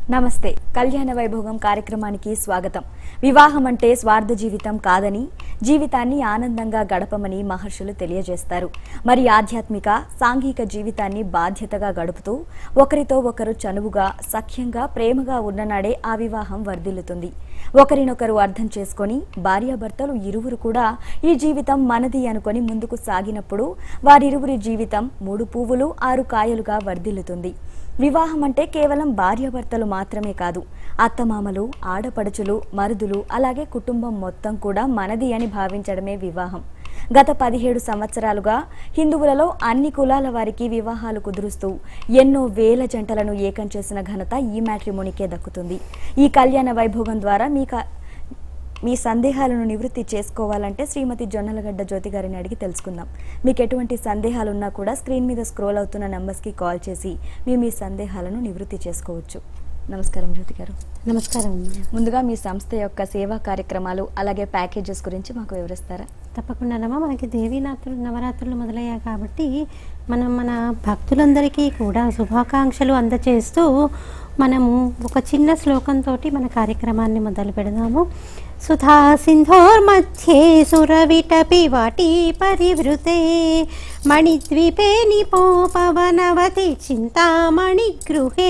నమస్తే కళ్యాణ వైభోగం కార్యక్రమానికి స్వాగతం వివాహం అంటే స్వార్థ జీవితం కాదని జీవితాన్ని ఆనందంగా గడపమని మహర్షులు తెలియజేస్తారు మరి ఆధ్యాత్మిక సాంఘిక జీవితాన్ని బాధ్యతగా గడుపుతూ ఒకరితో ఒకరు చనువుగా సఖ్యంగా ప్రేమగా ఉన్ననాడే ఆ వివాహం వర్ధిల్లుతుంది ఒకరినొకరు అర్థం చేసుకొని భార్యాభర్తలు ఇరువురు కూడా ఈ జీవితం మనది అనుకొని ముందుకు సాగినప్పుడు వారిరువురి జీవితం మూడు పువ్వులు ఆరు కాయలుగా వర్ధిల్లుతుంది వివాహం అంటే కేవలం భార్యాభర్తలు మాత్రమే కాదు అత్తమామలు ఆడపడుచులు మరుదులు అలాగే కుటుంబం మొత్తం కూడా మనది అని భావించడమే వివాహం గత పదిహేడు సంవత్సరాలుగా హిందువులలో అన్ని కులాల వారికి వివాహాలు కుదురుస్తూ ఎన్నో వేల జంటలను ఏకం చేసిన ఘనత ఈ మ్యాట్రిమోనికే దక్కుతుంది ఈ కళ్యాణ వైభోగం ద్వారా మీకు మీ సందేహాలను నివృత్తి చేసుకోవాలంటే శ్రీమతి జొన్నలగడ్డ జ్యోతి గారిని అడిగి తెలుసుకుందాం మీకు ఎటువంటి సందేహాలు ఉన్నా కూడా స్క్రీన్ మీద స్క్రోల్ అవుతున్న నంబర్స్కి కాల్ చేసి మీ మీ సందేహాలను నివృత్తి చేసుకోవచ్చు నమస్కారం జ్యోతి గారు నమస్కారం ముందుగా మీ సంస్థ యొక్క సేవా కార్యక్రమాలు అలాగే ప్యాకేజెస్ గురించి మాకు వివరిస్తారా తప్పకుండానమ్మా మనకి దేవీ నవరాత్రులు నవరాత్రులు మొదలయ్యాయి కాబట్టి మనం మన భక్తులందరికీ కూడా శుభాకాంక్షలు అందచేస్తూ మనము ఒక చిన్న శ్లోకంతో మన కార్యక్రమాన్ని మొదలు పెడదాము సుధా సింధోర్మధ్యే సురవిటపి వాటి పరివృతే మణిద్వీపే నిపోపవనవతి చింతామణి గృహే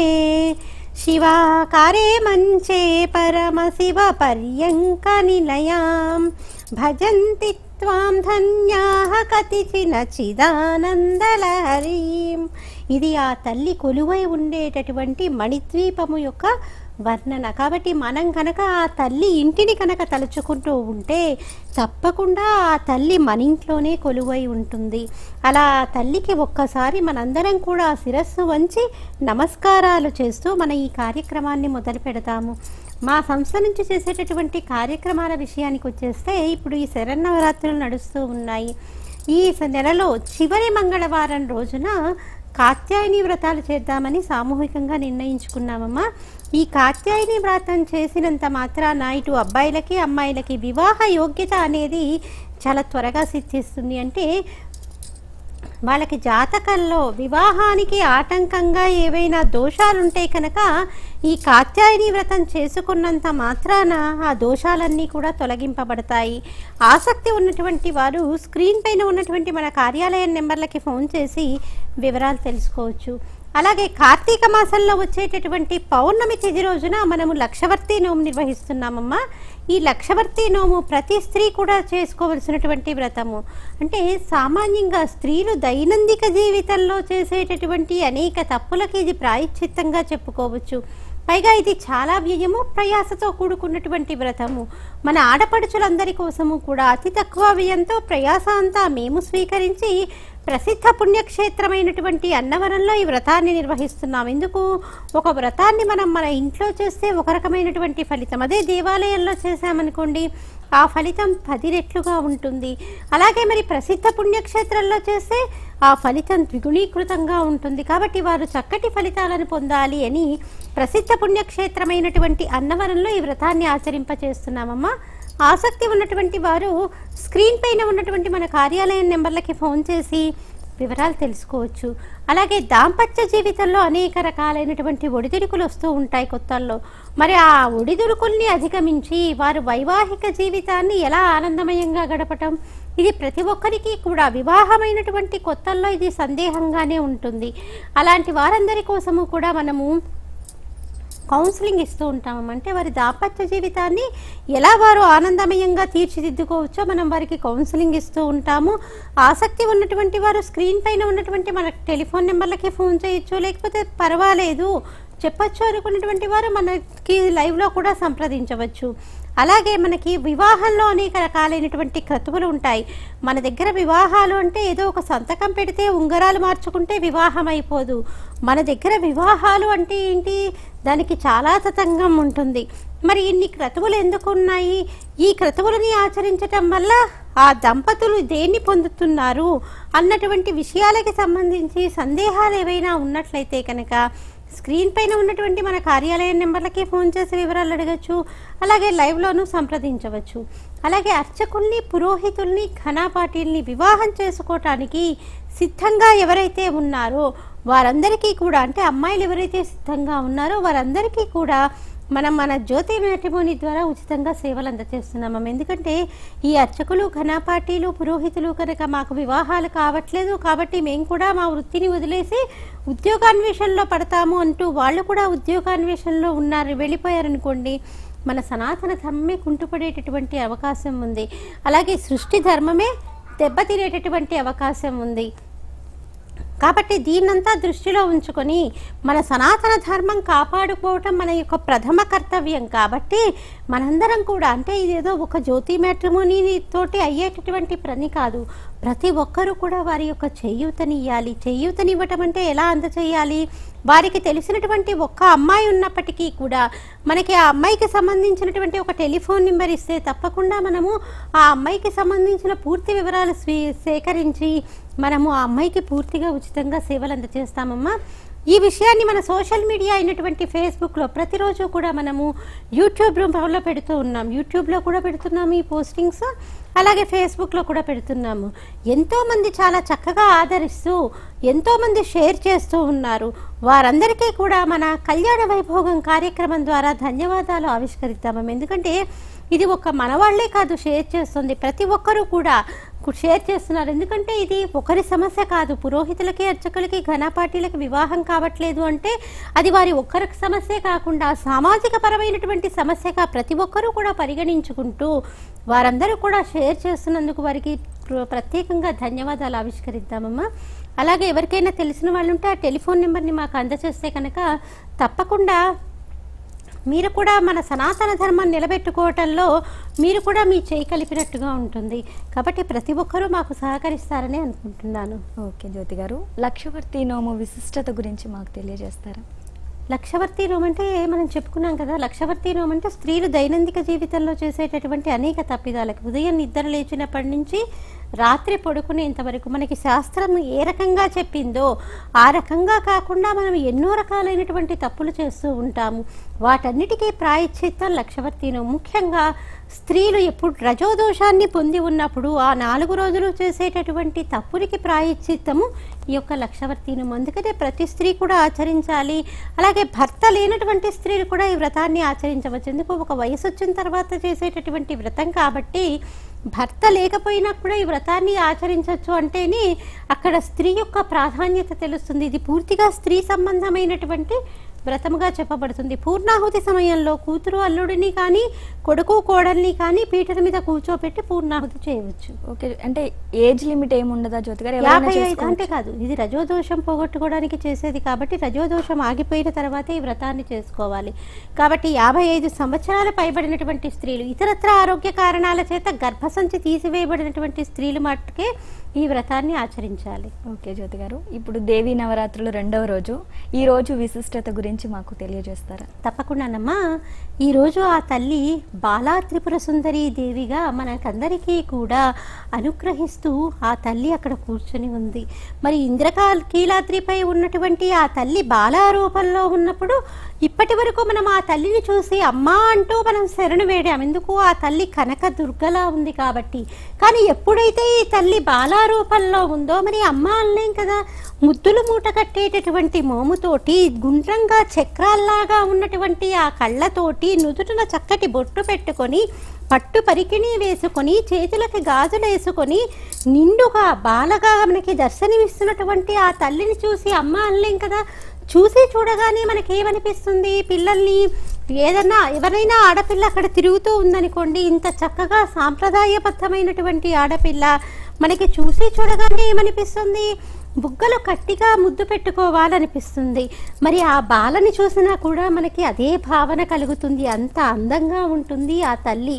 శివాకారే మంచే పరమశివ పర్యంక నిలయాం భజంతి త్వాం ధన్యాః కతిచిన చిదానందలహరీం ఇది ఆ తల్లి కొలువై ఉండేటటువంటి మణిద్వీపము యొక్క వర్ణన కాబట్టి మనం కనుక ఆ తల్లి ఇంటిని కనుక తలుచుకుంటూ ఉంటే తప్పకుండా ఆ తల్లి మన ఇంట్లోనే కొలువై ఉంటుంది అలా ఆ తల్లికి ఒక్కసారి మనందరం కూడా శిరస్సు వంచి నమస్కారాలు చేస్తూ మన ఈ కార్యక్రమాన్ని మొదలు పెడతాము మా సంస్థ నుంచి చేసేటటువంటి కార్యక్రమాల విషయానికి వచ్చేస్తే ఇప్పుడు ఈ శరన్నవరాత్రులు నడుస్తూ ఉన్నాయి ఈ స- నెలలో చివరి మంగళవారం రోజున కాత్యాయని వ్రతాలు చేద్దామని సామూహికంగా నిర్ణయించుకున్నామమ్మా ఈ కాత్యాయని వ్రతం చేసినంత మాత్రాన ఇటు అబ్బాయిలకి అమ్మాయిలకి వివాహ యోగ్యత అనేది చాలా త్వరగా సిద్ధిస్తుంది అంటే వాళ్ళకి జాతకంలో వివాహానికి ఆటంకంగా ఏవైనా దోషాలుంటే కనుక ఈ కాత్యాయని వ్రతం చేసుకున్నంత మాత్రాన ఆ దోషాలన్నీ కూడా తొలగింపబడతాయి ఆసక్తి ఉన్నటువంటి వారు స్క్రీన్ పైన ఉన్నటువంటి మన కార్యాలయం నెంబర్లకి ఫోన్ చేసి వివరాలు తెలుసుకోవచ్చు అలాగే కార్తీక మాసంలో వచ్చేటటువంటి పౌర్ణమి తిథి రోజున మనము లక్షవర్తి నోము నిర్వహిస్తున్నామమ్మా ఈ లక్షవర్తి నోము ప్రతి స్త్రీ కూడా చేసుకోవలసినటువంటి వ్రతము అంటే సామాన్యంగా స్త్రీలు దైనందిక జీవితంలో చేసేటటువంటి అనేక తప్పులకి ఇది ప్రాయశ్చిత్తంగా చెప్పుకోవచ్చు పైగా ఇది చాలా వ్యయము ప్రయాసతో కూడుకున్నటువంటి వ్రతము మన ఆడపడుచులందరి కోసము కూడా అతి తక్కువ వ్యయంతో ప్రయాస అంతా మేము స్వీకరించి ప్రసిద్ధ పుణ్యక్షేత్రమైనటువంటి అన్నవరంలో ఈ వ్రతాన్ని నిర్వహిస్తున్నాం ఎందుకు ఒక వ్రతాన్ని మనం మన ఇంట్లో చేస్తే ఒక రకమైనటువంటి ఫలితం అదే దేవాలయంలో చేశామనుకోండి ఆ ఫలితం పది రెట్లుగా ఉంటుంది అలాగే మరి ప్రసిద్ధ పుణ్యక్షేత్రంలో చేస్తే ఆ ఫలితం ద్విగుణీకృతంగా ఉంటుంది కాబట్టి వారు చక్కటి ఫలితాలను పొందాలి అని ప్రసిద్ధ పుణ్యక్షేత్రమైనటువంటి అన్నవరంలో ఈ వ్రతాన్ని ఆచరింపచేస్తున్నామమ్మా ఆసక్తి ఉన్నటువంటి వారు స్క్రీన్ పైన ఉన్నటువంటి మన కార్యాలయం నెంబర్లకి ఫోన్ చేసి వివరాలు తెలుసుకోవచ్చు అలాగే దాంపత్య జీవితంలో అనేక రకాలైనటువంటి ఒడిదుడుకులు వస్తూ ఉంటాయి కొత్తల్లో మరి ఆ ఒడిదుడుకుల్ని అధిగమించి వారు వైవాహిక జీవితాన్ని ఎలా ఆనందమయంగా గడపటం ఇది ప్రతి ఒక్కరికి కూడా వివాహమైనటువంటి కొత్తల్లో ఇది సందేహంగానే ఉంటుంది అలాంటి వారందరి కోసము కూడా మనము కౌన్సిలింగ్ ఇస్తూ ఉంటాము అంటే వారి దాంపత్య జీవితాన్ని ఎలా వారు ఆనందమయంగా తీర్చిదిద్దుకోవచ్చో మనం వారికి కౌన్సిలింగ్ ఇస్తూ ఉంటాము ఆసక్తి ఉన్నటువంటి వారు స్క్రీన్ పైన ఉన్నటువంటి మన టెలిఫోన్ నెంబర్లకి ఫోన్ చేయొచ్చు లేకపోతే పర్వాలేదు చెప్పచ్చు అనుకున్నటువంటి వారు మనకి లైవ్లో కూడా సంప్రదించవచ్చు అలాగే మనకి వివాహంలో అనేక రకాలైనటువంటి క్రతువులు ఉంటాయి మన దగ్గర వివాహాలు అంటే ఏదో ఒక సంతకం పెడితే ఉంగరాలు మార్చుకుంటే వివాహం అయిపోదు మన దగ్గర వివాహాలు అంటే ఏంటి దానికి చాలా తతంగం ఉంటుంది మరి ఇన్ని క్రతువులు ఎందుకు ఉన్నాయి ఈ క్రతువులని ఆచరించటం వల్ల ఆ దంపతులు దేన్ని పొందుతున్నారు అన్నటువంటి విషయాలకి సంబంధించి సందేహాలు ఏవైనా ఉన్నట్లయితే కనుక స్క్రీన్ పైన ఉన్నటువంటి మన కార్యాలయం నెంబర్లకి ఫోన్ చేసి వివరాలు అడగచ్చు అలాగే లైవ్లోనూ సంప్రదించవచ్చు అలాగే అర్చకుల్ని పురోహితుల్ని ఘనాపాటీల్ని వివాహం చేసుకోవటానికి సిద్ధంగా ఎవరైతే ఉన్నారో వారందరికీ కూడా అంటే అమ్మాయిలు ఎవరైతే సిద్ధంగా ఉన్నారో వారందరికీ కూడా మనం మన జ్యోతి మ్యాట్రిమోని ద్వారా ఉచితంగా సేవలు అందజేస్తున్నాం ఎందుకంటే ఈ అర్చకులు ఘనపాటీలు పురోహితులు కనుక మాకు వివాహాలు కావట్లేదు కాబట్టి మేము కూడా మా వృత్తిని వదిలేసి ఉద్యోగాన్వేషణలో పడతాము అంటూ వాళ్ళు కూడా ఉద్యోగాన్వేషణలో ఉన్నారు వెళ్ళిపోయారనుకోండి మన సనాతన ధర్మమే కుంటుపడేటటువంటి అవకాశం ఉంది అలాగే సృష్టి ధర్మమే దెబ్బతినేటటువంటి అవకాశం ఉంది కాబట్టి దీన్నంతా దృష్టిలో ఉంచుకొని మన సనాతన ధర్మం కాపాడుకోవటం మన యొక్క ప్రథమ కర్తవ్యం కాబట్టి మనందరం కూడా అంటే ఇదేదో ఒక జ్యోతి మ్యాట్రిమోనీ తోటి అయ్యేటటువంటి పని కాదు ప్రతి ఒక్కరూ కూడా వారి యొక్క చేయూతనివ్వాలి చేయూతనివ్వటం అంటే ఎలా అందచేయాలి వారికి తెలిసినటువంటి ఒక్క అమ్మాయి ఉన్నప్పటికీ కూడా మనకి ఆ అమ్మాయికి సంబంధించినటువంటి ఒక టెలిఫోన్ నెంబర్ ఇస్తే తప్పకుండా మనము ఆ అమ్మాయికి సంబంధించిన పూర్తి వివరాలు స్వీ సేకరించి మనము ఆ అమ్మాయికి పూర్తిగా ఉచితంగా సేవలు అందజేస్తామమ్మా ఈ విషయాన్ని మన సోషల్ మీడియా అయినటువంటి ఫేస్బుక్లో ప్రతిరోజు కూడా మనము యూట్యూబ్ రూపంలో పెడుతూ ఉన్నాం యూట్యూబ్లో కూడా పెడుతున్నాము ఈ పోస్టింగ్స్ అలాగే ఫేస్బుక్లో కూడా పెడుతున్నాము ఎంతోమంది చాలా చక్కగా ఆదరిస్తూ ఎంతోమంది షేర్ చేస్తూ ఉన్నారు వారందరికీ కూడా మన కళ్యాణ వైభోగం కార్యక్రమం ద్వారా ధన్యవాదాలు ఆవిష్కరిద్దాము ఎందుకంటే ఇది ఒక మనవాళ్లే కాదు షేర్ చేస్తుంది ప్రతి ఒక్కరూ కూడా కు- షేర్ చేస్తున్నారు ఎందుకంటే ఇది ఒకరి సమస్య కాదు పురోహితులకి అర్చకులకి ఘనపాటీలకి వివాహం కావట్లేదు అంటే అది వారి ఒక్కరికి సమస్యే కాకుండా సామాజిక పరమైనటువంటి సమస్యగా ప్రతి ఒక్కరూ కూడా పరిగణించుకుంటూ వారందరూ కూడా షేర్ చేస్తున్నందుకు వారికి ప్ర- ప్రత్యేకంగా ధన్యవాదాలు ఆవిష్కరిద్దామమ్మా అలాగే ఎవరికైనా తెలిసిన వాళ్ళు ఉంటే ఆ టెలిఫోన్ నెంబర్ని మాకు అందజేస్తే కనుక తప్పకుండా మీరు కూడా మన సనాతన ధర్మాన్ని నిలబెట్టుకోవటంలో మీరు కూడా మీ చేయి కలిపినట్టుగా ఉంటుంది కాబట్టి ప్రతి ఒక్కరూ మాకు సహకరిస్తారని అనుకుంటున్నాను ఓకే జ్యోతి గారు లక్షవర్తి నోము విశిష్టత గురించి మాకు తెలియజేస్తారా లక్షవర్తి నోము అంటే మనం చెప్పుకున్నాం కదా లక్షవర్తి నోము అంటే స్త్రీలు దైనందిక జీవితంలో చేసేటటువంటి అనేక తప్పిదాలకు ఉదయం నిద్ర లేచినప్పటి నుంచి రాత్రి పడుకునేంత వరకు మనకి శాస్త్రం ఏ రకంగా చెప్పిందో ఆ రకంగా కాకుండా మనం ఎన్నో రకాలైనటువంటి తప్పులు చేస్తూ ఉంటాము వాటన్నిటికీ ప్రాయశ్చిత్తం లక్షవర్తి నోము ముఖ్యంగా స్త్రీలు ఎప్పుడు రజోదోషాన్ని పొంది ఉన్నప్పుడు ఆ నాలుగు రోజులు చేసేటటువంటి తప్పునికి ప్రాయశ్చిత్తము ఈ యొక్క లక్షవర్తినం అందుకనే ప్రతి స్త్రీ కూడా ఆచరించాలి అలాగే భర్త లేనటువంటి స్త్రీలు కూడా ఈ వ్రతాన్ని ఆచరించవచ్చు ఎందుకు ఒక వయసు వచ్చిన తర్వాత చేసేటటువంటి వ్రతం కాబట్టి భర్త లేకపోయినా కూడా ఈ వ్రతాన్ని ఆచరించవచ్చు అంటేనే అక్కడ స్త్రీ యొక్క ప్రాధాన్యత తెలుస్తుంది ఇది పూర్తిగా స్త్రీ సంబంధమైనటువంటి వ్రతముగా చెప్పబడుతుంది పూర్ణాహుతి సమయంలో కూతురు అల్లుడిని కానీ కొడుకు కోడల్ని కానీ పీటల మీద కూర్చోబెట్టి పూర్ణాహుతి చేయవచ్చు ఓకే అంటే ఏజ్ లిమిట్ ఏమి ఉండదా జ్యోతి గారు ఎవరైనా యాభై ఐదు చేసుకోవచ్చా? అంటే కాదు ఇది రజోదోషం పోగొట్టుకోవడానికి చేసేది కాబట్టి రజోదోషం ఆగిపోయిన తర్వాతే ఈ వ్రతాన్ని చేసుకోవాలి కాబట్టి యాభై ఐదు సంవత్సరాలు పైబడినటువంటి స్త్రీలు ఇతరత్ర ఆరోగ్య కారణాల చేత గర్భసంచి తీసివేయబడినటువంటి స్త్రీలు మట్టుకే ఈ వ్రతాన్ని ఆచరించాలి ఓకే జ్యోతి గారు ఇప్పుడు దేవీ నవరాత్రులు రెండవ రోజు ఈ రోజు విశిష్టత గురించి మాకు తెలియజేస్తారా తప్పకుండానమ్మా ఈరోజు ఆ తల్లి బాలా త్రిపుర సుందరి దేవిగా మనకందరికీ కూడా అనుగ్రహిస్తూ ఆ తల్లి అక్కడ కూర్చొని ఉంది మరి ఇంద్రకా కీలాద్రిపై ఉన్నటువంటి ఆ తల్లి బాలా రూపంలో ఉన్నప్పుడు ఇప్పటి వరకు మనం ఆ తల్లిని చూసి అమ్మా అంటూ మనం శరణు వేడాం ఎందుకు ఆ తల్లి కనక దుర్గలా ఉంది కాబట్టి కానీ ఎప్పుడైతే ఈ తల్లి బాలా రూపంలో ఉందో మరి అమ్మ అనలేం కదా ముద్దులు మూట కట్టేటటువంటి మోముతోటి గుండ్రంగా చక్రాల్లాగా ఉన్నటువంటి ఆ కళ్ళతోటి నుదుటిన చక్కటి బొట్టు పెట్టుకొని పట్టు పరికిణి వేసుకొని చేతులకి గాజులు వేసుకొని నిండుగా బాలగా మనకి దర్శనమిస్తున్నటువంటి ఆ తల్లిని చూసి అమ్మ అనలేం కదా చూసి చూడగానే మనకేమనిపిస్తుంది పిల్లల్ని ఏదన్నా ఎవరైనా ఆడపిల్ల అక్కడ తిరుగుతూ ఉందనుకోండి ఇంత చక్కగా సాంప్రదాయబద్ధమైనటువంటి ఆడపిల్ల మనకి చూసి చూడగానే ఏమనిపిస్తుంది బుగ్గలు గట్టిగా ముద్దు పెట్టుకోవాలనిపిస్తుంది మరి ఆ బాలని చూసినా కూడా మనకి అదే భావన కలుగుతుంది అంత అందంగా ఉంటుంది ఆ తల్లి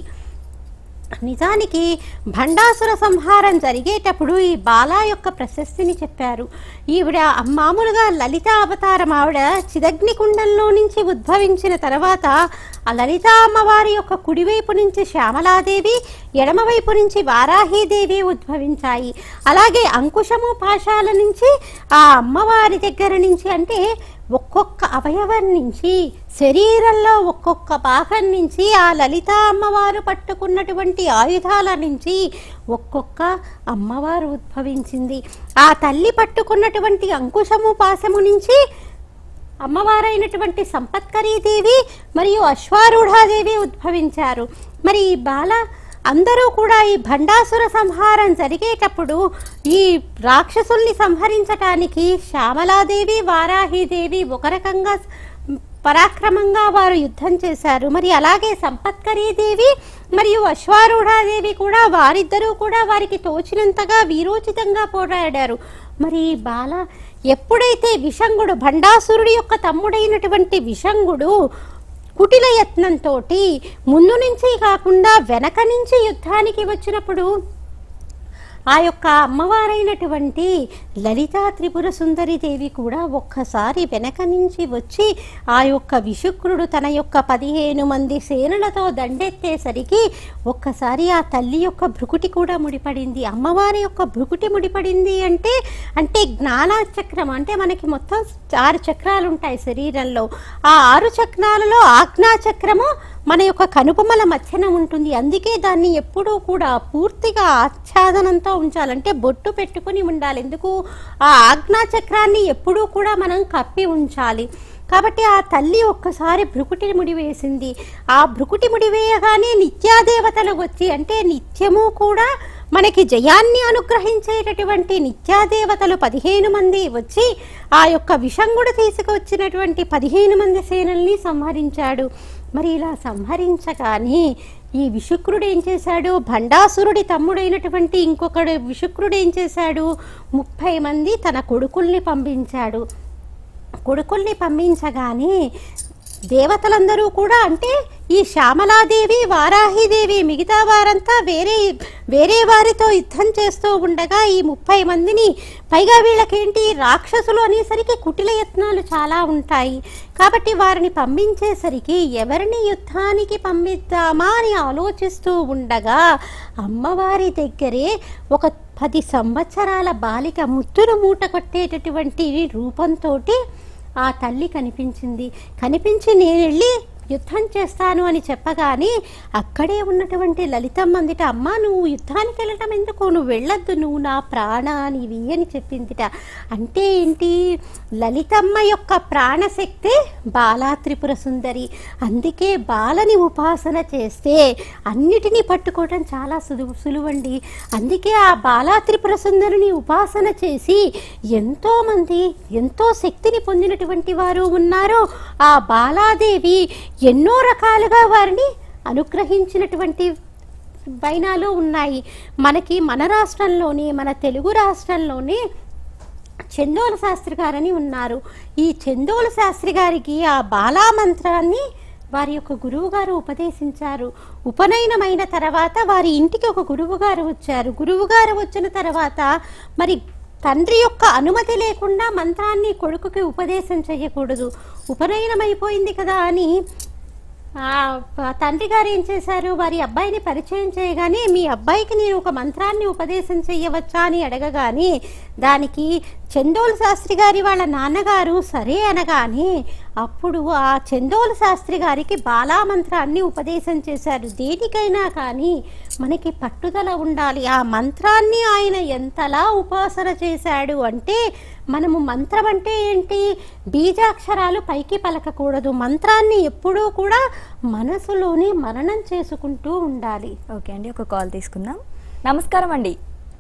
నిజానికి భండాసుర సంహారం జరిగేటప్పుడు ఈ బాలా యొక్క ప్రశస్తిని చెప్పారు ఈవిడ మామూలుగా లలిత అవతారం ఆవిడ చిదగ్ని కుండంలో నుంచి ఉద్భవించిన తర్వాత ఆ లలిత అమ్మవారి యొక్క కుడివైపు నుంచి శ్యామలాదేవి ఎడమవైపు నుంచి వారాహీదేవి ఉద్భవించాయి అలాగే అంకుశము పాశాల నుంచి ఆ అమ్మవారి దగ్గర నుంచి అంటే ఒక్కొక్క అవయవం నుంచి శరీరంలో ఒక్కొక్క భాగం నుంచి ఆ లలిత అమ్మవారు పట్టుకున్నటువంటి ఆయుధాల నుంచి ఒక్కొక్క అమ్మవారు ఉద్భవించింది ఆ తల్లి పట్టుకున్నటువంటి అంకుశము పాశము నుంచి అమ్మవారైనటువంటి సంపత్కరీదేవి మరియు అశ్వారూఢాదేవి ఉద్భవించారు మరి ఈ బాల అందరూ కూడా ఈ భండాసుర సంహారం జరిగేటప్పుడు ఈ రాక్షసుల్ని సంహరించటానికి శ్యామలాదేవి వారాహిదేవి ఒక రకంగా పరాక్రమంగా వారు యుద్ధం చేశారు మరి అలాగే సంపత్కరీదేవి మరియు అశ్వారూఢాదేవి కూడా వారిద్దరూ కూడా వారికి తోచినంతగా వీరోచితంగా పోరాడారు మరి ఈ బాల ఎప్పుడైతే విషంగుడు భండాసురుడి యొక్క తమ్ముడైనటువంటి విషంగుడు కుటిల యత్నంతో ముందు నుంచి కాకుండా వెనక నుంచి యుద్ధానికి వచ్చినప్పుడు ఆ యొక్క అమ్మవారైనటువంటి లలితా త్రిపుర సుందరి దేవి కూడా ఒక్కసారి వెనక నుంచి వచ్చి ఆ యొక్క విశుక్రుడు తన యొక్క పదిహేను మంది సేనలతో దండెత్తేసరికి ఒక్కసారి ఆ తల్లి యొక్క భృకుటి కూడా ముడిపడింది అమ్మవారి యొక్క భృకుటి ముడిపడింది అంటే అంటే జ్ఞాన చక్రం అంటే మనకి మొత్తం ఆరు చక్రాలు ఉంటాయి శరీరంలో ఆ ఆరు చక్రాలలో ఆజ్ఞా చక్రము మన యొక్క కనుబొమ్మల మధ్యన ఉంటుంది అందుకే దాన్ని ఎప్పుడూ కూడా పూర్తిగా ఆచ్ఛాదనంతో ఉంచాలంటే బొట్టు పెట్టుకుని ఉండాలి ఎందుకు ఆ ఆజ్ఞా చక్రాన్ని ఎప్పుడూ కూడా మనం కప్పి ఉంచాలి కాబట్టి ఆ తల్లి ఒక్కసారి భృకుటి ముడి వేసింది ఆ భృకుటి ముడి వేయగానే నిత్యాదేవతలు వచ్చి అంటే నిత్యము కూడా మనకి జయాన్ని అనుగ్రహించేటటువంటి నిత్యాదేవతలు పదిహేను మంది వచ్చి ఆ యొక్క విషంగుడు తీసుకువచ్చినటువంటి పదిహేను మంది సేనల్ని సంహరించాడు మరి ఇలా సంహరించగానే ఈ విశుక్రుడు ఏం చేశాడు భండాసురుడి తమ్ముడైనటువంటి ఇంకొకడు విశుక్రుడు ఏం చేశాడు ముప్పై మంది తన కొడుకుల్ని పంపించాడు కొడుకుల్ని పంపించగానే దేవతలందరూ కూడా అంటే ఈ శ్యామలాదేవి వారాహిదేవి మిగతా వారంతా వేరే వేరే వారితో యుద్ధం చేస్తూ ఉండగా ఈ ముప్పై మందిని పైగా వీళ్ళకేంటి రాక్షసులు అనేసరికి కుటిల యత్నాలు చాలా ఉంటాయి కాబట్టి వారిని పంపించేసరికి ఎవరిని యుద్ధానికి పంపిద్దామా అని ఆలోచిస్తూ ఉండగా అమ్మవారి దగ్గరే ఒక పది సంవత్సరాల బాలిక ముత్తును మూట కొట్టేటటువంటి రూపంతోటి ఆ తల్లి కనిపించింది కనిపించి నేను వెళ్ళి యుద్ధం చేస్తాను అని చెప్పగానే అక్కడే ఉన్నటువంటి లలితమ్మ అందిట అమ్మ నువ్వు యుద్ధానికి వెళ్ళటం ఎందుకు నువ్వు వెళ్ళొద్దు నువ్వు నా ప్రాణానివి అని చెప్పిందిట అంటే ఏంటి లలితమ్మ యొక్క ప్రాణశక్తి బాలా త్రిపుర సుందరి అందుకే బాలని ఉపాసన చేస్తే అన్నిటినీ పట్టుకోవడం చాలా సులువు సులువండి అందుకే ఆ బాలా త్రిపుర సుందరిని ఉపాసన చేసి ఎంతోమంది ఎంతో శక్తిని పొందినటువంటి వారు ఉన్నారో ఆ బాలాదేవి ఎన్నో రకాలుగా వారిని అనుగ్రహించినటువంటి వైనాలు ఉన్నాయి మనకి మన రాష్ట్రంలోని మన తెలుగు రాష్ట్రంలోనే చందోల శాస్త్రి గారని ఉన్నారు ఈ చందోల శాస్త్రి గారికి ఆ బాలా మంత్రాన్ని వారి యొక్క గురువు గారు ఉపదేశించారు ఉపనయనమైన తర్వాత వారి ఇంటికి ఒక గురువు గారు వచ్చారు గురువు గారు వచ్చిన తర్వాత మరి తండ్రి యొక్క అనుమతి లేకుండా మంత్రాన్ని కొడుకుకి ఉపదేశం చేయకూడదు ఉపనయనం అయిపోయింది కదా అని ఆ ప- తండ్రి గారు ఏం చేశారు వారి అబ్బాయిని పరిచయం చేయగానే మీ అబ్బాయికి నేను ఒక మంత్రాన్ని ఉపదేశం చెయ్యవచ్చా అని అడగగానే దానికి చందోలు శాస్త్రి గారి వాళ్ళ నాన్నగారు సరే అనగానే అప్పుడు ఆ చందోలు శాస్త్రి గారికి బాలా మంత్రాన్ని ఉపదేశం చేశారు దేనికైనా కానీ మనకి పట్టుదల ఉండాలి ఆ మంత్రాన్ని ఆయన ఎంతలా ఉపాసన చేశాడు అంటే మనము మంత్రం అంటే ఏంటి బీజాక్షరాలు పైకి పలకకూడదు మంత్రాన్ని ఎప్పుడూ కూడా మనసులోనే మననం చేసుకుంటూ ఉండాలి ఓకే అండి ఒక కాల్ తీసుకుందాం నమస్కారం అండి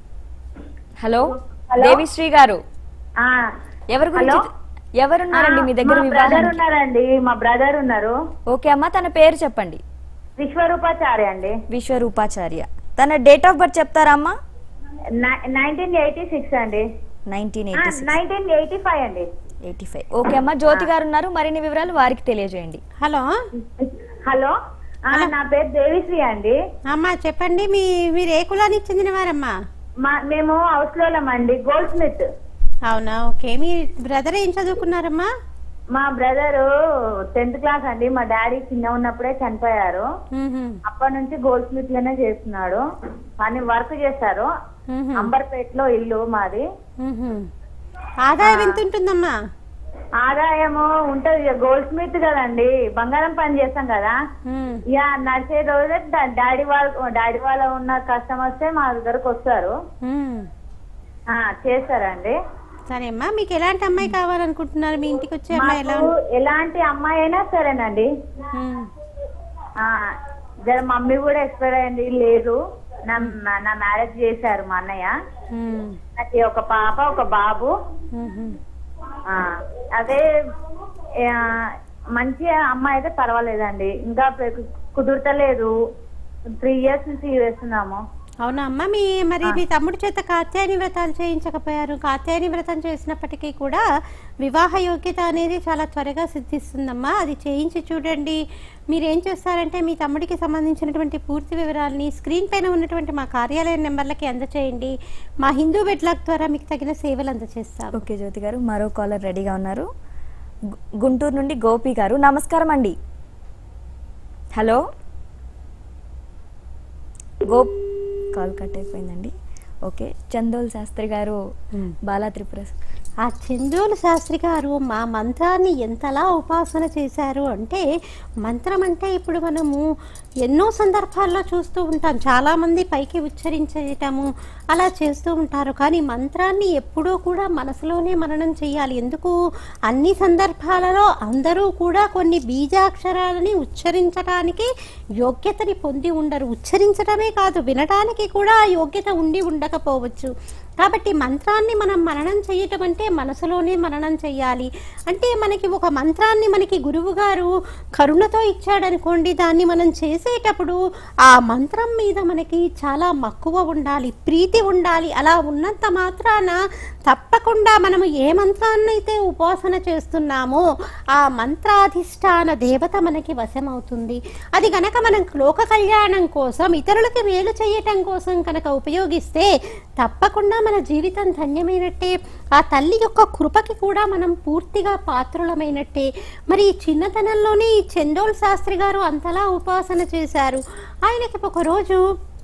హలో హలో. దేవిశ్రీ గారు ఆ, ఎవరి గురించి హలో? ఎవరున్నారండి మీ ఆ, దగ్గర మా బ్రదర్ వివాహం ఉన్నారండి మా బ్రదర్ ఉన్నారు ఓకే అమ్మా తన పేరు చెప్పండి విశ్వరూపాచార్య అండి విశ్వరూపాచార్య తన డేట్ ఆఫ్ బర్త్ చెప్తారా అమ్మా నైన్టీన్ ఎయిటీ సిక్స్ అండి nineteen eighty six nineteen eighty five అండి ఎయిటీ ఫైవ్ ఓకే అమ్మా జ్యోతి గారు ఉన్నారు మరిన్ని వివరాలు వారికి తెలియజేయండి హలో హలో ఆ, నా పేరు దేవిశ్రీ అండి అమ్మా చెప్పండి మీ మీరు ఏ కులానికి చెందినవారమ్మా మా మేము హౌస్ లోలం అండి గోల్డ్ స్మిత్ అవునా ఓకే మీ బ్రదర్ ఏం చదువుకున్నారమ్మా మా బ్రదర్ టెన్త్ క్లాస్ అండి మా డాడీ చిన్న ఉన్నప్పుడే చనిపోయారు మ్మ్హ్మ్. అప్పటి నుంచి గోల్డ్ స్మిత్ లోనే చేస్తున్నాడు కానీ వర్క్ చేస్తారు మ్మ్హ్మ్. అంబర్పేటలో ఇల్లు మాది మ్మ్హ్మ్. ఆదాయం ఎంత ఉంటుందమ్మా ఆదాయము ఉంటది ఇక గోల్డ్ స్మిత్ కదండి బంగారం పని చేస్తాం కదా ఉమ్, ఇక నడిచే రోజే డా- డాడీ వాళ్ళ డాడీ వాళ్ళ ఉన్న కస్టమర్స్ మా దగ్గరకు వస్తారు ఉమ్. ఆ, చేస్తారండి సరే అమ్మా మీకు ఎలాంటి అమ్మాయి కావాలనుకుంటున్నారు మీ ఇంటికి వచ్చే అమ్మాయి ఎలా మాకు ఎలాంటి అమ్మాయి అయినా సరేనండి ఉమ్, ఆ, జర మమ్మీ కూడా ఎక్స్పైర్ అయింది లేదు నా నా- నా మ్యారేజ్ చేశారు మా అన్నయ్య ఉమ్, నాకు ఒక పాప ఒక బాబు ఉమ్. ఆ, అదే ఆ, మంచి అమ్మాయి అయితే పర్వాలేదండి ఇంకా పె- కుదురుతలేదు త్రీ ఇయర్స్ నుంచి వేస్తున్నాము అవునా అమ్మ మీ మరి మీ తమ్ముడి చేత కాత్యాయని వ్రతాలు చేయించకపోయారు కాత్యాయని వ్రతం చేసినప్పటికీ కూడా వివాహ యోగ్యత అనేది చాలా త్వరగా సిద్ధిస్తుందమ్మా అది చేయించి చూడండి మీరు ఏం చేస్తారంటే మీ తమ్ముడికి సంబంధించినటువంటి పూర్తి వివరాలని స్క్రీన్ పైన ఉన్నటువంటి మా కార్యాలయ నెంబర్లకి అందచేయండి మా హిందూ బెడ్లాక్ ద్వారా మీకు తగిన సేవలు అందజేస్తాం ఓకే జ్యోతి గారు మరో కాలర్ రెడీగా ఉన్నారు గు- గుంటూరు నుండి గోపి గారు నమస్కారం అండి హలో గో కాల్ కట్ అయిపోయిందండి ఓకే చందోల్ శాస్త్రి గారు మ్మ్. బాలా త్రిపుర ఆ చందోలు శాస్త్రి గారు మా మంత్రాన్ని ఎంతలా ఉపాసన చేశారు అంటే మంత్రం అంటే ఇప్పుడు మనము ఎన్నో సందర్భాల్లో చూస్తూ ఉంటాం చాలామంది పైకి ఉచ్చరించటము అలా చేస్తూ ఉంటారు కానీ మంత్రాన్ని ఎప్పుడూ కూడా మనసులోనే మననం చేయాలి ఎందుకు అన్ని సందర్భాలలో అందరూ కూడా కొన్ని బీజాక్షరాలని ఉచ్చరించడానికి యోగ్యతని పొంది ఉండరు ఉచ్చరించడమే కాదు వినడానికి కూడా ఆ యోగ్యత ఉండి ఉండకపోవచ్చు కాబట్టి మంత్రాన్ని మనం మననం చేయటం అంటే మనసులోనే మననం చేయాలి అంటే మనకి ఒక మంత్రాన్ని మనకి గురువు గారు కరుణతో ఇచ్చాడనుకోండి దాన్ని మనం చేసేటప్పుడు ఆ మంత్రం మీద మనకి చాలా మక్కువ ఉండాలి ప్రీతి ఉండాలి అలా ఉన్నంత మాత్రాన తప్పకుండా మనము ఏ మంత్రాన్ని అయితే ఉపాసన చేస్తున్నామో ఆ మంత్రాధిష్టాన దేవత మనకి వశమవుతుంది అది గనక మనం లోక కళ్యాణం కోసం ఇతరులకి మేలు చేయటం కోసం కనుక ఉపయోగిస్తే తప్పకుండా మన జీవితం ధన్యమైనట్టే ఆ తల్లి యొక్క కృపకి కూడా మనం పూర్తిగా పాత్రులమైనట్టే మరి ఈ చిన్నతనంలోనే ఈ చందోల్ శాస్త్రి గారు అంతలా ఉపాసన చేశారు ఆయనకి ఒకరోజు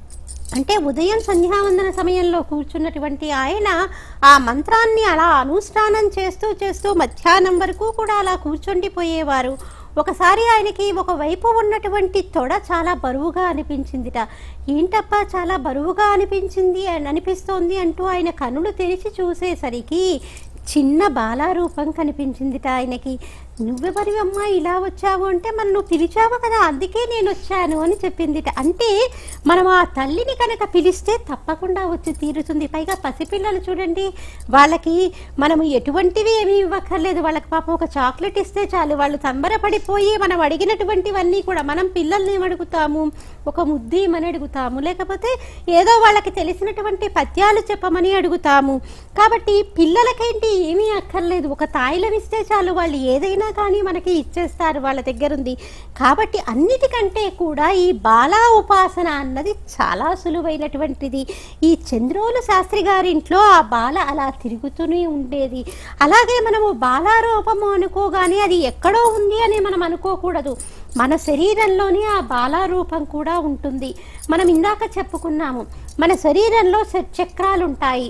అంటే ఉదయం సంధ్యావందన సమయంలో కూర్చున్నటువంటి ఆయన ఆ మంత్రాన్ని అలా అనుష్ఠానం చేస్తూ చేస్తూ మధ్యాహ్నం వరకు కూడా అలా కూర్చుండిపోయేవారు ఒకసారి ఆయనకి ఒకవైపు ఉన్నటువంటి తొడ చాలా బరువుగా అనిపించిందిట ఏంటప్పా చాలా బరువుగా అనిపించింది అని అనిపిస్తోంది అంటూ ఆయన కనులు తెరిచి చూసేసరికి చిన్న బాలారూపం కనిపించిందిట ఆయనకి నువ్వెవరివమ్మా ఇలా వచ్చావు అంటే మరి నువ్వు పిలిచావు కదా అందుకే నేను వచ్చాను అని చెప్పిందిట అంటే మనం ఆ తల్లిని కనుక పిలిస్తే తప్పకుండా వచ్చి తీరుతుంది పైగా పసిపిల్లలు చూడండి వాళ్ళకి మనము ఎటువంటివి ఏమీ ఇవ్వక్కర్లేదు వాళ్ళకి పాపం ఒక చాక్లెట్ ఇస్తే చాలు వాళ్ళు సంబరపడిపోయి మనం అడిగినటువంటివన్నీ కూడా మనం పిల్లల్ని ఏమడుగుతాము ఒక ముద్ది ఇమ్మని అడుగుతాము లేకపోతే ఏదో వాళ్ళకి తెలిసినటువంటి పద్యాలు చెప్పమని అడుగుతాము కాబట్టి పిల్లలకేంటి ఏమీ అక్కర్లేదు ఒక తాయిలం ఇస్తే చాలు వాళ్ళు ఏదైనా కానీ మనకి ఇచ్చేస్తారు వాళ్ళ దగ్గర ఉంది కాబట్టి అన్నిటికంటే కూడా ఈ బాలా ఉపాసన అన్నది చాలా సులువైనటువంటిది ఈ చంద్రోలు శాస్త్రి గారింట్లో ఆ బాల అలా తిరుగుతూనే ఉండేది అలాగే మనము బాలారూపము అనుకోగానే అది ఎక్కడో ఉంది అని మనం అనుకోకూడదు మన శరీరంలోనే ఆ బాలారూపం కూడా ఉంటుంది మనం ఇందాక చెప్పుకున్నాము మన శరీరంలో చక్రాలు ఉంటాయి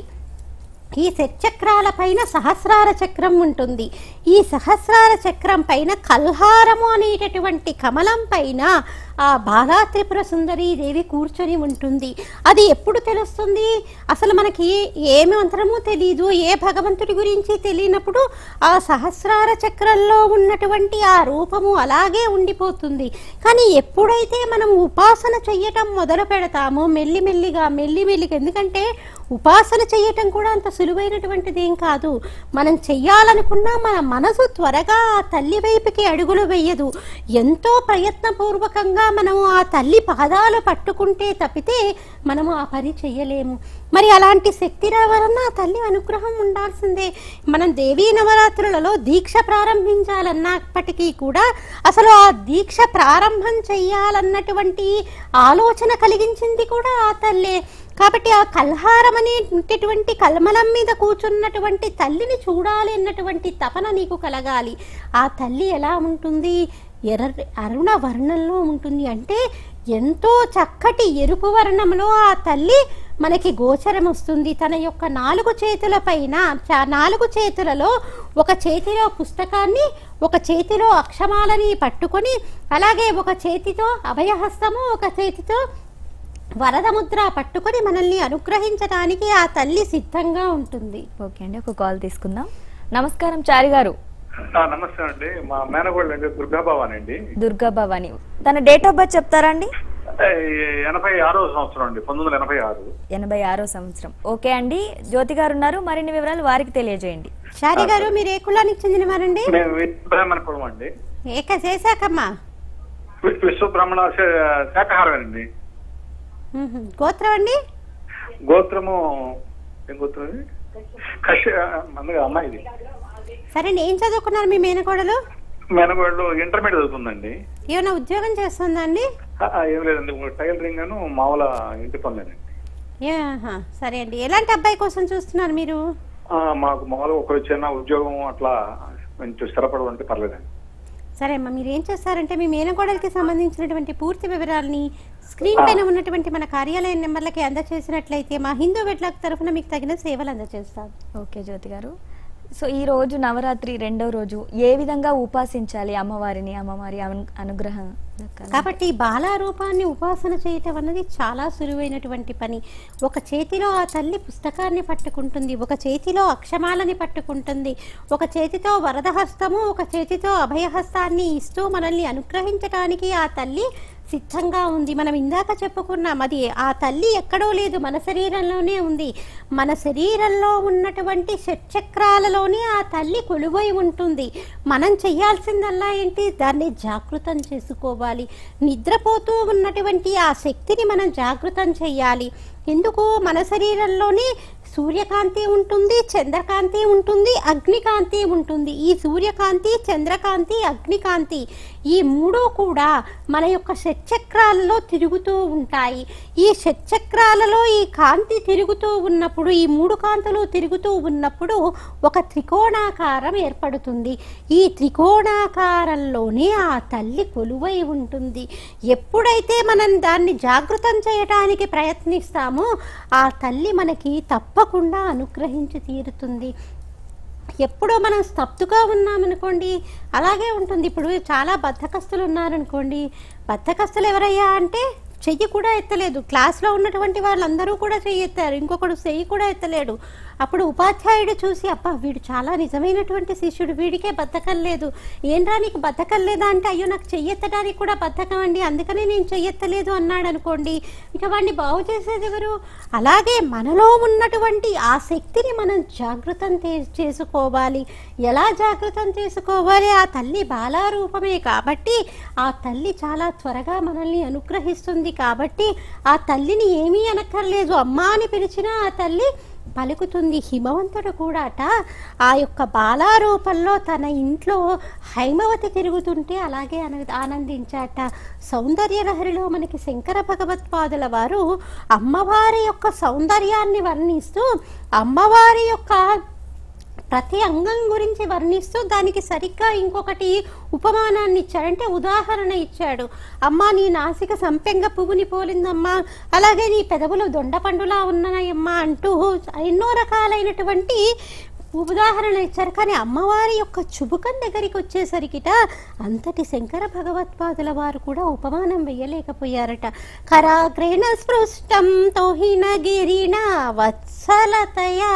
ఈ చక్రాల పైన సహస్రార చక్రం ఉంటుంది ఈ సహస్రార చక్రం పైన కల్హారము అనేటటువంటి కమలం పైన ఆ బాలా త్రిపుర సుందరి దేవి కూర్చొని ఉంటుంది అది ఎప్పుడు తెలుస్తుంది అసలు మనకి ఏ మంత్రము తెలియదు ఏ భగవంతుడి గురించి తెలియనప్పుడు ఆ సహస్రార చక్రంలో ఉన్నటువంటి ఆ రూపము అలాగే ఉండిపోతుంది కానీ ఎప్పుడైతే మనం ఉపాసన చెయ్యటం మొదలు పెడతామో మెల్లిమెల్లిగా మెల్లిమెల్లిగా ఎందుకంటే ఉపాసన చేయటం కూడా అంత సులువైనటువంటిది ఏం కాదు మనం చెయ్యాలనుకున్నా మన మనసు త్వరగా ఆ తల్లి వైపుకి అడుగులు వేయదు ఎంతో ప్రయత్నపూర్వకంగా మనము ఆ తల్లి పాదాలు పట్టుకుంటే తప్పితే మనము ఆ పని చెయ్యలేము మరి అలాంటి శక్తి రావాలన్నా ఆ తల్లి అనుగ్రహం ఉండాల్సిందే మనం దేవీ నవరాత్రులలో దీక్ష ప్రారంభించాలన్నప్పటికీ కూడా అసలు ఆ దీక్ష ప్రారంభం చెయ్యాలన్నటువంటి ఆలోచన కలిగించింది కూడా ఆ తల్లే కాబట్టి ఆ కల్హారం అనేటటువంటి కల్మలం మీద కూర్చున్నటువంటి తల్లిని చూడాలి అన్నటువంటి తపన నీకు కలగాలి ఆ తల్లి ఎలా ఉంటుంది ఎర్ర అరుణ వర్ణంలో ఉంటుంది అంటే ఎంతో చక్కటి ఎరుపు వర్ణంలో ఆ తల్లి మనకి గోచరం వస్తుంది తన యొక్క నాలుగు చేతుల పైన చ- నాలుగు చేతులలో ఒక చేతిలో పుస్తకాన్ని ఒక చేతిలో అక్షమాలని పట్టుకొని అలాగే ఒక చేతితో అభయహస్తము ఒక చేతితో వరద ముద్ర పట్టుకొని మనల్ని అనుగ్రహించడానికి ఆ తల్లి సిద్ధంగా ఉంటుంది ఓకే అండి ఒక కాల్ తీసుకుందాం నమస్కారం చారి గారు ఆ, నమస్తే అండి మా మేనగోళ్ళు అండి దుర్గాభవాని అండి దుర్గా భవాని తన డేట్ ఆఫ్ బర్త్ చెప్తారా అండి ఏ, ఎనభై ఆరో సంవత్సరం అండి పంతొమ్మిది వందల ఎనభై ఆరు ఎనభై ఆరో సంవత్సరం ఓకే అండి జ్యోతి గారు ఉన్నారు మరిన్ని వివరాలు వారికి తెలియజేయండి శారీ గారు మీరు ఏ కులానికి చెందినవారండి మేము బ్రాహ్మణ కులం అండి ఏక చేశాకమ్మా వి- విశ్వ బ్రాహ్మణ శా- శాకాహారమేనండి మ్మ్. గోత్రం అండి గోత్రము ఏం గోత్రం ఇది కశ్య మందగా అమ్మాయిది సరే ఏం చదువుకున్నారు మీ మేనకోడలు మేనగోళ్ళు ఇంటర్మీడియట్ చదువుతుందండి ఏమైనా ఉద్యోగం చేస్తుందా అండి ఆ, ఆ, ఏం లేదండి టైలరింగ్ గాను మామూలు ఇంటి పనులేనండి ఏ, ఆహా. సరే అండి ఎలాంటి అబ్బాయి కోసం చూస్తున్నారు మీరు ఆ, మాకు మామూలుగా ఒక చిన్న ఉద్యోగం అట్లా కొంచెం స్థిరపడడం అంటే పర్లేదండి సరే అమ్మా మీరు ఏం చేస్తారంటే మీ మేనకోడలికి సంబంధించినటువంటి పూర్తి వివరాలని స్క్రీన్ పైన ఉన్నటువంటి మన కార్యాలయం నెంబర్లకి అందజేసినట్లయితే మా హిందూ వెడ్లాక్ తరఫున మీకు తగిన సేవలు అందజేస్తాం ఓకే జ్యోతి గారు సో ఈ రోజు నవరాత్రి రెండో రోజు ఏ విధంగా ఉపాసించాలి అమ్మవారిని అమ్మవారి అను- అనుగ్రహం దక్కాలి? కాబట్టి బాలా రూపాన్ని ఉపాసన చేయటం అన్నది చాలా సులువైనటువంటి పని ఒక చేతిలో ఆ తల్లి పుస్తకాన్ని పట్టుకుంటుంది ఒక చేతిలో అక్షమాలని పట్టుకుంటుంది ఒక చేతితో వరదహస్తము ఒక చేతితో అభయహస్తాన్ని ఇస్తూ మనల్ని అనుగ్రహించడానికి ఆ తల్లి సిద్ధంగా ఉంది మనం ఇందాక చెప్పుకున్నాం అది ఆ తల్లి ఎక్కడో లేదు మన శరీరంలోనే ఉంది మన శరీరంలో ఉన్నటువంటి షట్చక్రాలలోనే ఆ తల్లి కొలువై ఉంటుంది మనం చేయాల్సిందల్లా ఏంటి దాన్ని జాగృతం చేసుకోవాలి నిద్రపోతూ ఉన్నటువంటి ఆ శక్తిని మనం జాగృతం చేయాలి ఎందుకు మన శరీరంలోనే సూర్యకాంతి ఉంటుంది చంద్రకాంతి ఉంటుంది అగ్నికాంతి ఉంటుంది ఈ సూర్యకాంతి చంద్రకాంతి అగ్నికాంతి ఈ మూడు కూడా మన యొక్క షట్చక్రాలలో తిరుగుతూ ఉంటాయి ఈ షట్చక్రాలలో ఈ కాంతి తిరుగుతూ ఉన్నప్పుడు ఈ మూడు కాంతులు తిరుగుతూ ఉన్నప్పుడు ఒక త్రికోణాకారం ఏర్పడుతుంది ఈ త్రికోణాకారంలోనే ఆ తల్లి కొలువై ఉంటుంది ఎప్పుడైతే మనం దాన్ని జాగృతం చేయటానికి ప్రయత్నిస్తామో ఆ తల్లి మనకి తప్పకుండా అనుగ్రహించి తీరుతుంది ఎప్పుడో మనం స్తబ్దుగా ఉన్నామనుకోండి అలాగే ఉంటుంది ఇప్పుడు చాలా బద్ధకస్తులు ఉన్నారనుకోండి బద్ధకస్తులు ఎవరయ్యా అంటే చెయ్యి కూడా ఎత్తలేదు క్లాస్లో ఉన్నటువంటి వాళ్ళందరూ కూడా చెయ్యి ఎత్తారు ఇంకొకడు చెయ్యి కూడా ఎత్తలేడు అప్పుడు ఉపాధ్యాయుడు చూసి అబ్బా వీడు చాలా నిజమైనటువంటి శిష్యుడు వీడికే బద్ధకం లేదు ఏంట్రా నీకు బద్ధకం లేదా అంటే అయ్యో నాకు చెయ్యెత్తడానికి కూడా బద్ధకం అండి అందుకనే నేను చెయ్యెత్తలేదు అన్నాడు అనుకోండి ఇక వాడిని బాగు చేసేది ఎవరు అలాగే మనలో ఉన్నటువంటి ఆ శక్తిని మనం జాగృతం తే- చేసుకోవాలి ఎలా జాగృతం చేసుకోవాలి ఆ తల్లి బాలారూపమే కాబట్టి ఆ తల్లి చాలా త్వరగా మనల్ని అనుగ్రహిస్తుంది కాబట్టి ఆ తల్లిని ఏమీ అనక్కర్లేదు అమ్మా అని పిలిచినా ఆ తల్లి పలుకుతుంది హిమవంతుడు కూడాట ఆ యొక్క బాలారూపంలో తన ఇంట్లో హైమవతి తిరుగుతుంటే అలాగే అన ఆనందించాట సౌందర్యలహరిలో మనకి శంకర భగవత్పాదుల వారు అమ్మవారి యొక్క సౌందర్యాన్ని వర్ణిస్తూ అమ్మవారి యొక్క ప్రతి అంగం గురించి వర్ణిస్తూ దానికి సరిగ్గా ఇంకొకటి ఉపమానాన్ని ఇచ్చాడు అంటే ఉదాహరణ ఇచ్చాడు అమ్మా నీ నాసిక సంపెంగ పువ్వుని పోలిందమ్మా అలాగే నీ పెదవులు దొండపండులా ఉన్నాయమ్మా అంటూ ఎన్నో రకాలైనటువంటి ఉదాహరణ ఇచ్చారు కానీ అమ్మవారి యొక్క చుబుకం దగ్గరికి వచ్చేసరికిట అంతటి శంకర భగవత్పాదుల వారు కూడా ఉపమానం వేయలేకపోయారట కరాగ్రేణ స్పృష్టం తోహిన గిరిణ వత్సలతయా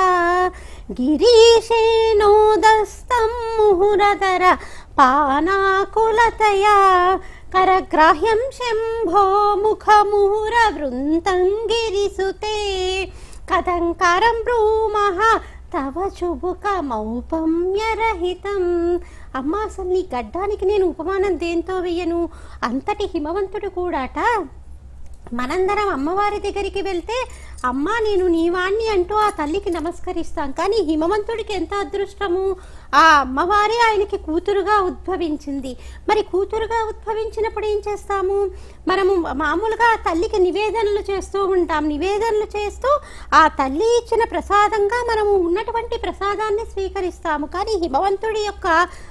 గిరీశేనోదస్తం ముహురధర పానాకులతయా కరగ్రాహ్యం శంభో ముఖముహుర వృంతం గిరిసుతే కథంకరం బ్రూమః తవ చుబుక మౌపమ్యరహితం అమ్మ అసలు నీ గడ్డానికి నేను ఉపమానం దేంతో వెయ్యను అంతటి హిమవంతుడు కూడాట మనందరం అమ్మవారి దగ్గరికి వెళ్తే అమ్మ నేను నీవాణ్ణి అంటూ ఆ తల్లికి నమస్కరిస్తాం కానీ హిమవంతుడికి ఎంత అదృష్టము ఆ అమ్మవారే ఆయనకి కూతురుగా ఉద్భవించింది మరి కూతురుగా ఉద్భవించినప్పుడు ఏం చేస్తాము మనము మామూలుగా ఆ తల్లికి నివేదనలు చేస్తూ ఉంటాం నివేదనలు చేస్తూ ఆ తల్లి ఇచ్చిన ప్రసాదంగా మనము ఉన్నటువంటి ప్రసాదాన్ని స్వీకరిస్తాము కానీ హిమవంతుడి యొక్క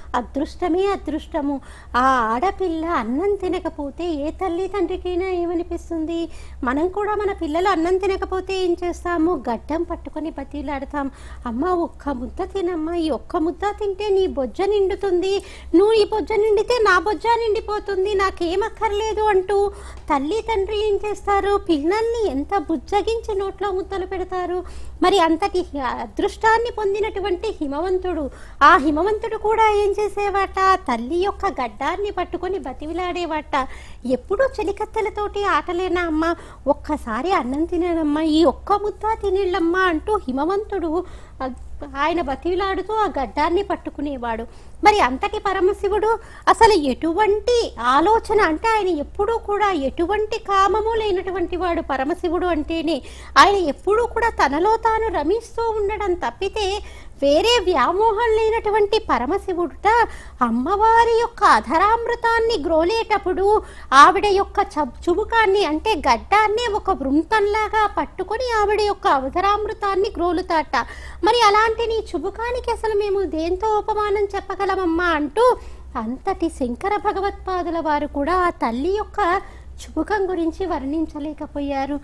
అదృష్టమే అదృష్టము ఆ ఆడపిల్ల అన్నం తినకపోతే ఏ తల్లి తండ్రికైనా ఏమనిపిస్తుంది మనం కూడా మన పిల్లలు అన్నం తినకపోతే ఏం చేస్తాము గడ్డం పట్టుకొని బతిలాడతాం అమ్మ ఒక్క ముద్ద తినమ్మా ఈ ఒక్క ముద్ద తింటే నీ బొజ్జ నిండుతుంది నువ్వు ఈ బొజ్జ నిండితే నా బొజ్జ నిండిపోతుంది నాకేమక్కర్లేదు అంటూ తల్లి తండ్రి ఏం చేస్తారు పిల్లల్ని ఎంత బుజ్జగించి నోట్లో ముద్దలు పెడతారు మరి అంతటి అదృష్టాన్ని పొందినటువంటి హిమవంతుడు ఆ హిమవంతుడు కూడా ఏం చేసేవాట తల్లి యొక్క గడ్డాన్ని పట్టుకొని బతివిలాడేవాట ఎప్పుడూ చెలికత్తెలతోటి ఆటలేనా అమ్మ ఒక్కసారి అన్నం తినేనమ్మా ఈ ఒక్క ముద్ద తినేళ్ళమ్మా అంటూ హిమవంతుడు ఆ- ఆయన బతిలాడుతూ ఆ గడ్డాన్ని పట్టుకునేవాడు మరి అంతటి పరమశివుడు అసలు ఎటువంటి ఆలోచన అంటే ఆయన ఎప్పుడూ కూడా ఎటువంటి కామము లేనటువంటి వాడు పరమశివుడు అంటేనే ఆయన ఎప్పుడూ కూడా తనలో తాను రమిస్తూ ఉండడం తప్పితే వేరే వ్యామోహం లేనటువంటి పరమశివుడుట అమ్మవారి యొక్క అధరామృతాన్ని గ్రోలేటప్పుడు ఆవిడ యొక్క చబ్ చుబుకాన్ని అంటే గడ్డాన్ని ఒక వృంతంలాగా పట్టుకొని ఆవిడ యొక్క అధరామృతాన్ని గ్రోలుతాట మరి అలాంటి నీ చుబుకానికి అసలు మేము దేంతో ఉపమానం చెప్పగలమమ్మా అంటూ అంతటి శంకర భగవత్పాదుల వారు కూడా ఆ తల్లి యొక్క చుబుకం గురించి వర్ణించలేకపోయారు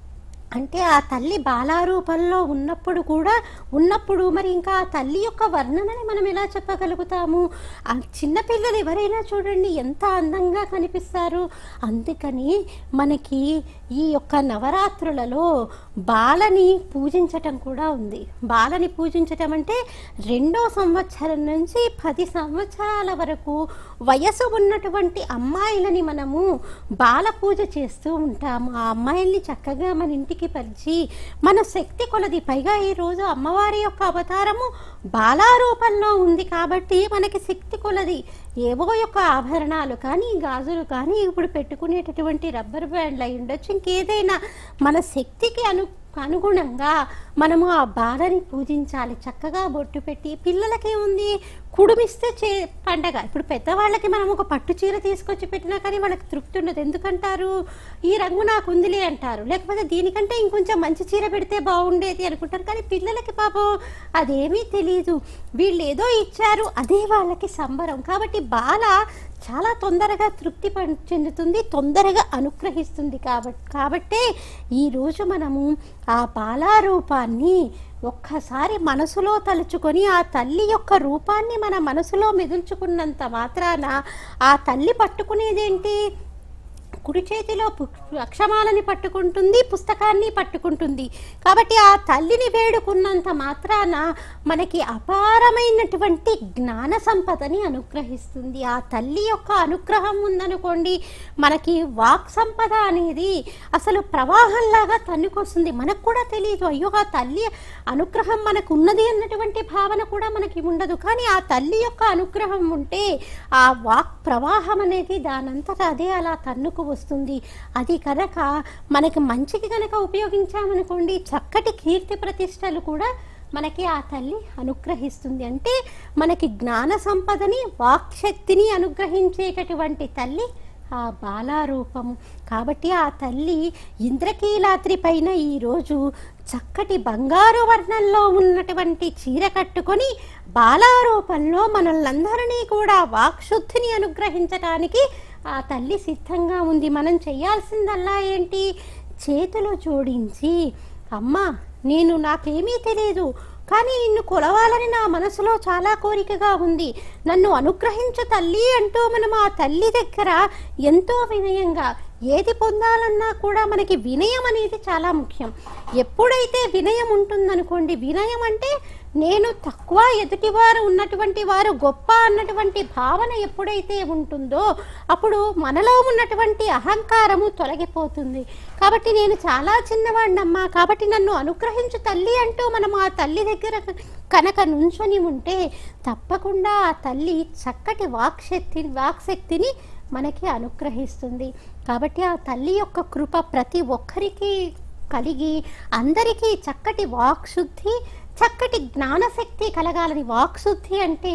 అంటే ఆ తల్లి బాలారూపంలో ఉన్నప్పుడు కూడా ఉన్నప్పుడు మరి ఇంకా ఆ తల్లి యొక్క వర్ణనని మనం ఎలా చెప్పగలుగుతాము ఆ చిన్నపిల్లలు ఎవరైనా చూడండి ఎంత అందంగా కనిపిస్తారు అందుకని మనకి ఈ యొక్క నవరాత్రులలో బాలని పూజించటం కూడా ఉంది బాలని పూజించటం అంటే రెండో సంవత్సరం నుంచి పది సంవత్సరాల వరకు వయసు ఉన్నటువంటి అమ్మాయిలని మనము బాల పూజ చేస్తూ ఉంటాము ఆ అమ్మాయిల్ని చక్కగా మన ఇంటికి పరిచి మన శక్తి కొలది పైగా ఈ రోజు అమ్మవారి యొక్క అవతారము బాలారూపంలో ఉంది కాబట్టి మనకి శక్తి కొలది ఏవో యొక్క ఆభరణాలు కానీ గాజులు కానీ ఇప్పుడు పెట్టుకునేటటువంటి రబ్బర్ బ్యాండ్లు అయి ఉండొచ్చు ఇంకేదైనా మన శక్తికి అను అనుగుణంగా మనము ఆ బాలని పూజించాలి చక్కగా బొట్టు పెట్టి పిల్లలకి ఉంది కుడుమిస్తే చే పండగ ఇప్పుడు పెద్దవాళ్ళకి మనం ఒక పట్టు చీర తీసుకొచ్చి పెట్టినా కానీ వాళ్ళకి తృప్తి ఉండదు ఎందుకంటారు ఈ రంగు నాకు ఉందిలే అంటారు లేకపోతే దీనికంటే ఇంకొంచెం మంచి చీర పెడితే బాగుండేది అనుకుంటారు కానీ పిల్లలకి పాపం అదేమీ తెలియదు వీళ్ళు ఏదో ఇచ్చారు అదే వాళ్ళకి సంబరం కాబట్టి బాల చాలా తొందరగా తృప్తి పం- చెందుతుంది తొందరగా అనుగ్రహిస్తుంది కాబట్టి కాబట్టే ఈరోజు మనము ఆ బాలారూపాన్ని ఒక్కసారి మనసులో తలుచుకొని ఆ తల్లి యొక్క రూపాన్ని మన మనసులో మెదుల్చుకున్నంత మాత్రాన ఆ తల్లి పట్టుకునేదేంటి కుడి చేతిలో పు- అక్షమాలని పట్టుకుంటుంది పుస్తకాన్ని పట్టుకుంటుంది కాబట్టి ఆ తల్లిని వేడుకున్నంత మాత్రాన మనకి అపారమైనటువంటి జ్ఞాన సంపదని అనుగ్రహిస్తుంది ఆ తల్లి యొక్క అనుగ్రహం ఉందనుకోండి మనకి వాక్ సంపద అనేది అసలు ప్రవాహంలాగా తన్నుకొస్తుంది మనకు కూడా తెలియదు అయ్యో ఆ తల్లి అనుగ్రహం మనకు ఉన్నది అన్నటువంటి భావన కూడా మనకి ఉండదు కానీ ఆ తల్లి యొక్క అనుగ్రహం ఉంటే ఆ వాక్ ప్రవాహం అనేది దానంతటా అదే అలా తన్నుకు వస్తుంది అది కనుక మనకి మంచికి కనుక ఉపయోగించామనుకోండి చక్కటి కీర్తి ప్రతిష్టలు కూడా మనకి ఆ తల్లి అనుగ్రహిస్తుంది అంటే మనకి జ్ఞాన సంపదని వాక్శక్తిని అనుగ్రహించేటటువంటి తల్లి ఆ బాలారూపము కాబట్టి ఆ తల్లి ఇంద్రకీలాద్రి పైన ఈరోజు చక్కటి బంగారు వర్ణంలో ఉన్నటువంటి చీర కట్టుకొని బాలారూపంలో మనల్నందరినీ కూడా వాక్శుద్ధిని అనుగ్రహించటానికి ఆ తల్లి సిద్ధంగా ఉంది మనం చేయాల్సిందల్లా ఏంటి చేతులు జోడించి అమ్మా నేను నాకేమీ తెలియదు కానీ నిన్ను కొలవాలని నా మనసులో చాలా కోరికగా ఉంది నన్ను అనుగ్రహించు తల్లి అంటూ మనం ఆ తల్లి దగ్గర ఎంతో వినయంగా ఏది పొందాలన్నా కూడా మనకి వినయం అనేది చాలా ముఖ్యం ఎప్పుడైతే వినయం ఉంటుందనుకోండి వినయం అంటే నేను తక్కువ ఎదుటివారు ఉన్నటువంటి వారు గొప్ప అన్నటువంటి భావన ఎప్పుడైతే ఉంటుందో అప్పుడు మనలో ఉన్నటువంటి అహంకారము తొలగిపోతుంది కాబట్టి నేను చాలా చిన్నవాడినమ్మా కాబట్టి నన్ను అనుగ్రహించు తల్లి అంటూ మనం ఆ తల్లి దగ్గర కనుక నుంచొని ఉంటే తప్పకుండా ఆ తల్లి చక్కటి వాక్శక్తి వాక్శక్తిని మనకి అనుగ్రహిస్తుంది కాబట్టి ఆ తల్లి యొక్క కృప ప్రతి ఒక్కరికి కలిగి అందరికీ చక్కటి వాక్శుద్ధి చక్కటి జ్ఞానశక్తి కలగాలని వాక్శుద్ధి అంటే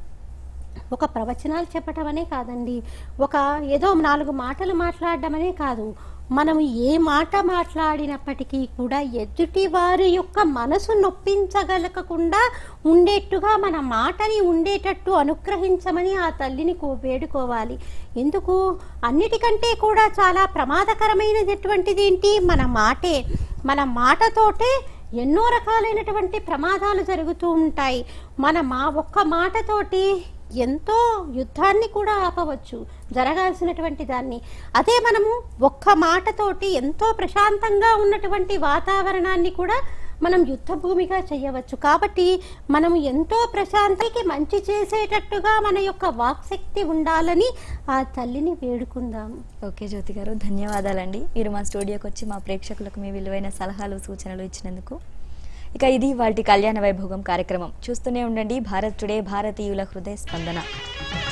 ఒక ప్రవచనాలు చెప్పటం అనే కాదండి ఒక ఏదో నాలుగు మాటలు మాట్లాడడం అనే కాదు మనం ఏ మాట మాట్లాడినప్పటికీ కూడా ఎదుటి వారి యొక్క మనసు నొప్పించగలగకుండా ఉండేట్టుగా మన మాటని ఉండేటట్టు అనుగ్రహించమని ఆ తల్లిని కో వేడుకోవాలి ఎందుకు అన్నిటికంటే కూడా చాలా ప్రమాదకరమైనటువంటిది ఏంటి మన మాటే మన మాటతోటే ఎన్నో రకాలైనటువంటి ప్రమాదాలు జరుగుతూ ఉంటాయి మన మా ఒక్క మాటతోటి ఎంతో యుద్ధాన్ని కూడా ఆపవచ్చు జరగాల్సినటువంటి దాన్ని అదే మనము ఒక్క మాటతోటి ఎంతో ప్రశాంతంగా ఉన్నటువంటి వాతావరణాన్ని కూడా మనం యుద్ధ భూమిగా చేయవచ్చు కాబట్టి మనం ఎంతో ప్రశాంతికి మంచి చేసేటట్టుగా మన యొక్క వాక్శక్తి ఉండాలని ఆ తల్లిని వేడుకుందాము ఓకే జ్యోతి గారు ధన్యవాదాలండి మీరు మా స్టూడియోకి వచ్చి మా ప్రేక్షకులకు మీ విలువైన సలహాలు సూచనలు ఇచ్చినందుకు ఇక ఇది వాటి కళ్యాణ వైభోగం కార్యక్రమం చూస్తూనే ఉండండి భారత్ టుడే భారతీయుల హృదయ స్పందన